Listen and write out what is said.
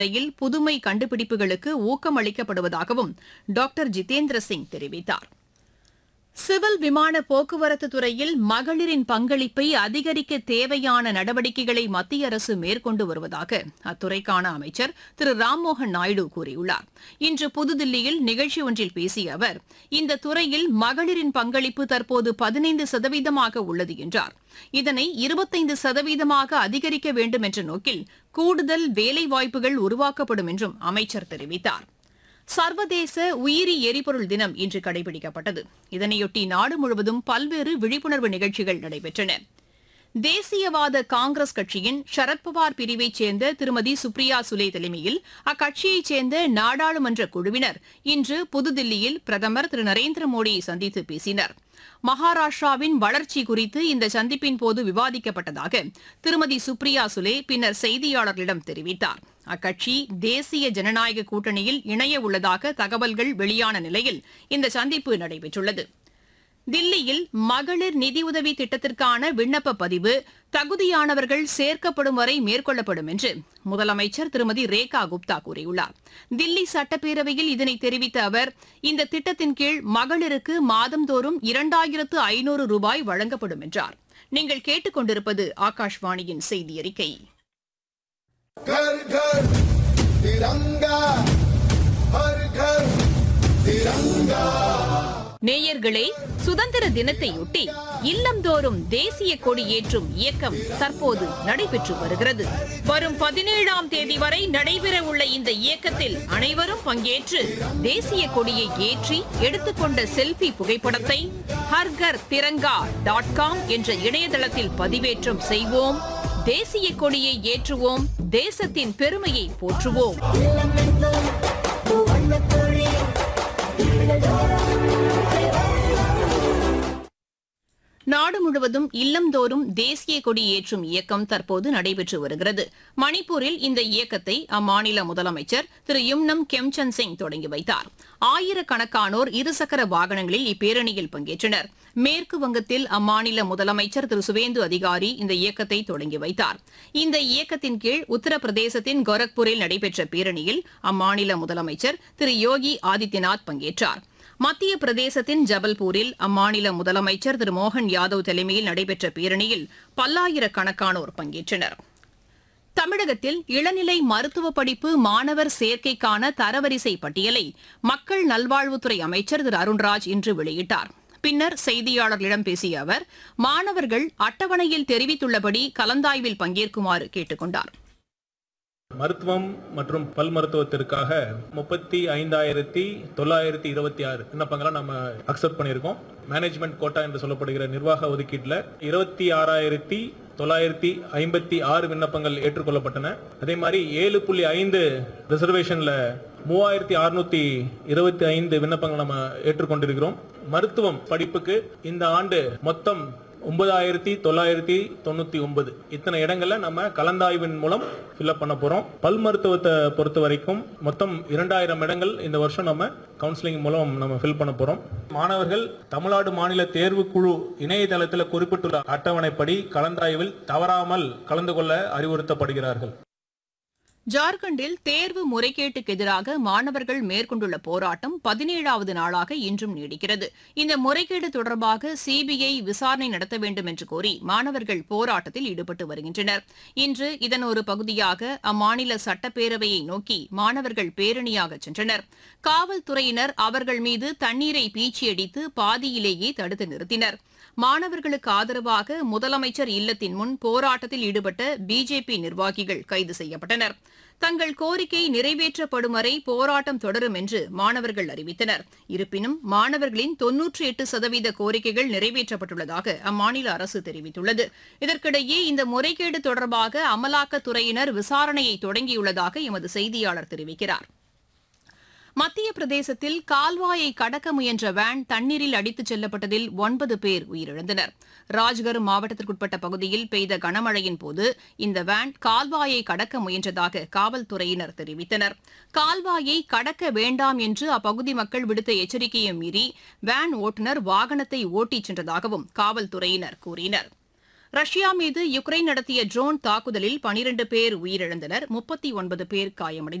துறையில் புதுமை கண்டுபிடிப்புகளுக்கு ஊக்கம் அளிக்கப்படுவதாகவும் டாக்டர் ஜிதேந்திர சிங் தெரிவித்தார் சிவில் விமான போக்குவரத்து துறையில் மகளிரின் பங்களிப்பை அதிகரிக்க தேவையான நடவடிக்கைகளை மத்திய அரசு மேற்கொண்டு வருவதாக அத்துறைக்கான அமைச்சர் திரு ராம்மோகன் நாயுடு கூறியுள்ளார் இன்று புதுதில்லியில் நிகழ்ச்சி ஒன்றில் பேசிய அவர் இந்த துறையில் மகளிரின் பங்களிப்பு தற்போது பதினைந்து சதவீதமாக உள்ளது என்றார் இதனை இருபத்தைந்து சதவீதமாக அதிகரிக்க வேண்டும் என்ற நோக்கில் கூடுதல் வேலைவாய்ப்புகள் உருவாக்கப்படும் என்றும் அமைச்சர் தெரிவித்தார் சர்வதேச உயிரி எரிபொருள் தினம் இன்று கடைபிடிக்கப்பட்டது இதனையொட்டி நாடு முழுவதும் பல்வேறு விழிப்புணர்வு நிகழ்ச்சிகள் நடைபெற்றன தேசியவாத காங்கிரஸ் கட்சியின் சரத்பவார் பிரிவைச் சேர்ந்த திருமதி சுப்ரியா சுலே தலைமையில் அக்கட்சியைச் சேர்ந்த நாடாளுமன்ற குழுவினர் இன்று புதுதில்லியில் பிரதமர் திரு நரேந்திர மோடியை சந்தித்து பேசினர் மகாராஷ்டிராவின் வளர்ச்சி குறித்து இந்த சந்திப்பின் போது விவாதிக்கப்பட்டதாக திருமதி சுப்ரியா சுலே பின்னர் செய்தியாளர்களிடம் தெரிவித்தார் அக்கட்சி தேசிய ஜனநாயக கூட்டணியில் இணைய உள்ளதாக தகவல்கள் வெளியான நிலையில் இந்த சந்திப்பு நடைபெற்றுள்ளது தில்லியில் மகளிர் நிதியுதவி திட்டத்திற்கான விண்ணப்ப பதிவு தகுதியானவர்கள் சேர்க்கப்படும் வரை மேற்கொள்ளப்படும் என்று முதலமைச்சர் திருமதி ரேகா குப்தா கூறியுள்ளார் தில்லி சட்டப்பேரவையில் இதனை தெரிவித்த அவர் இந்த திட்டத்தின் கீழ் மகளிருக்கு மாதந்தோறும் இரண்டாயிரத்து ஐநூறு ரூபாய் வழங்கப்படும் என்றார் நீங்கள் கேட்டுக்கொண்டிருப்பது ஆகாஷ்வாணியின் செய்தி அறிக்கை घर घर तिरंगा हर घर तिरंगा நேயர்களே சுதந்திர தினத்தையொட்டி இல்லந்தோறும் தேசிய கொடி ஏற்றும் இயக்கம் தற்போது நடைபெற்று வருகிறது வரும் பதினேழாம் தேதி வரை நடைபெற உள்ள இந்த இயக்கத்தில் அனைவரும் பங்கேற்று தேசிய கொடியை ஏற்றி எடுத்துக்கொண்ட செல்ஃபி புகைப்படத்தை ஹர்கர் திரங்கா டாட் காம் என்ற இணையதளத்தில் பதிவேற்றம் செய்வோம் தேசிய கொடியை ஏற்றுவோம் தேசத்தின் பெருமையை போற்றுவோம் நாடு முழுவதும் இல்லந்தோறும் தேசிய கொடி ஏற்றும் இயக்கம் தற்போது நடைபெற்று வருகிறது மணிப்பூரில் இந்த இயக்கத்தை அம்மாநில முதலமைச்சர் திரு யும்னம் கெம்சந்த் சிங் தொடங்கி வைத்தார் ஆயிரக்கணக்கானோர் இருசக்கர வாகனங்களில் இப்பேரணியில் பங்கேற்றனர் மேற்கு வங்கத்தில் அம்மாநில முதலமைச்சர் திரு சுவேந்து அதிகாரி இந்த இயக்கத்தை தொடங்கி வைத்தார் இந்த இயக்கத்தின் கீழ் உத்தரப்பிரதேசத்தின் கோரக்பூரில் நடைபெற்ற பேரணியில் அம்மாநில முதலமைச்சர் திரு யோகி ஆதித்யநாத் பங்கேற்றார் மத்திய பிரதேசத்தின் ஜபல்பூரில் அம்மாநில முதலமைச்சர் திரு மோகன் யாதவ் தலைமையில் நடைபெற்ற பேரணியில் பல்லாயிரக்கணக்கானோர் பங்கேற்றனர் தமிழகத்தில் இளநிலை மருத்துவ படிப்பு மாணவர் சேர்க்கைக்கான தரவரிசை பட்டியலை மக்கள் நல்வாழ்வுத்துறை அமைச்சர் திரு அருண்ராஜ் இன்று வெளியிட்டார் பின்னர் செய்தியாளர்களிடம் பேசிய அவர் மாணவர்கள் அட்டவணையில் தெரிவித்துள்ளபடி கலந்தாய்வில் பங்கேற்குமாறு கேட்டுக் கொண்டார் மருத்துவம் மற்றும் பல் மருத்துவத்திற்காக முப்பத்தி ஐந்தாயிரத்தி தொள்ளாயிரத்தி இருபத்தி ஆறு விண்ணப்பங்களை நம்ம அக்செப்ட் பண்ணியிருக்கோம் மேனேஜ்மெண்ட் கோட்டா என்று சொல்லப்படுகிற நிர்வாக ஒதுக்கீட்டில் இருபத்தி ஆறாயிரத்தி தொள்ளாயிரத்தி ஐம்பத்தி ஆறு விண்ணப்பங்கள் ஏற்றுக்கொள்ளப்பட்டன அதே மாதிரி ஏழு புள்ளி ஐந்து ரிசர்வேஷன்ல மூவாயிரத்தி அறுநூத்தி இருபத்தி ஐந்து விண்ணப்பங்கள் நம்ம ஏற்றுக்கொண்டிருக்கிறோம் மருத்துவம் படிப்புக்கு இந்த ஆண்டு மொத்தம் ஒன்பதாயிரத்தி தொள்ளாயிரத்தி தொண்ணூத்தி ஒன்பது இத்தனை இடங்கள்ல நம்ம கலந்தாய்வின் மூலம் ஃபில்அப் பண்ண போறோம் பல் மருத்துவத்தை பொறுத்த வரைக்கும் மொத்தம் இரண்டாயிரம் இடங்கள் இந்த வருஷம் நம்ம கவுன்சிலிங் மூலம் நம்ம ஃபில் பண்ண போறோம் மாணவர்கள் தமிழ்நாடு மாநில தேர்வுக்குழு இணையதளத்தில் குறிப்பிட்டுள்ள அட்டவணைப்படி கலந்தாய்வில் தவறாமல் கலந்து கொள்ள அறிவுறுத்தப்படுகிறார்கள் ஜார்க்கண்டில் தேர்வு முறைகேட்டுக்கு எதிராக மாணவர்கள் மேற்கொண்டுள்ள போராட்டம் பதினேழாவது நாளாக இன்றும் நீடிக்கிறது இந்த முறைகேடு தொடர்பாக சிபிஐ விசாரணை நடத்த வேண்டும் என்று கோரி மாணவர்கள் போராட்டத்தில் ஈடுபட்டு வருகின்றனர் இன்று இதன் ஒரு பகுதியாக அம்மாநில சட்டப்பேரவையை நோக்கி மாணவர்கள் பேரணியாக சென்றனர் காவல்துறையினர் அவர்கள் மீது தண்ணீரை பீச்சியடித்து பாதியிலேயே தடுத்து நிறுத்தினர் மாணவர்களுக்கு ஆதரவாக முதலமைச்சர் இல்லத்தின் முன் போராட்டத்தில் ஈடுபட்ட பிஜேபி நிர்வாகிகள் கைது செய்யப்பட்டனர் தங்கள் கோரிக்கை நிறைவேற்றப்படும் வரை போராட்டம் தொடரும் என்று மாணவர்கள் அறிவித்தனர் இருப்பினும் மாணவர்களின் தொன்னூற்றி எட்டு சதவீத கோரிக்கைகள் நிறைவேற்றப்பட்டுள்ளதாக அம்மாநில அரசு தெரிவித்துள்ளது இதற்கிடையே இந்த முறைகேடு தொடர்பாக அமலாக்கத்துறையினர் விசாரணையை தொடங்கியுள்ளதாக எமது செய்தியாளர் தெரிவிக்கிறார் மத்திய பிரதேசத்தில் கால்வாயை கடக்க முயன்ற வேன் தண்ணீரில் அடித்துச் செல்லப்பட்டதில் ஒன்பது பேர் உயிரிழந்தனர் ராஜ்கர் மாவட்டத்திற்குட்பட்ட பகுதியில் பெய்த கனமழையின் போது இந்த வேன் கால்வாயை கடக்க முயன்றதாக காவல்துறையினர் தெரிவித்தனர் கால்வாயை கடக்க வேண்டாம் என்று அப்பகுதி மக்கள் விடுத்த எச்சரிக்கையை மீறி வேன் ஓட்டுநர் வாகனத்தை ஓட்டிச் சென்றதாகவும் காவல்துறையினர் கூறினர் ரஷ்யா மீது யுக்ரைன் நடத்திய ட்ரோன் தாக்குதலில் பனிரண்டு பேர் உயிரிழந்தனர் முப்பத்தி ஒன்பது பேர் காயமடைந்தனர்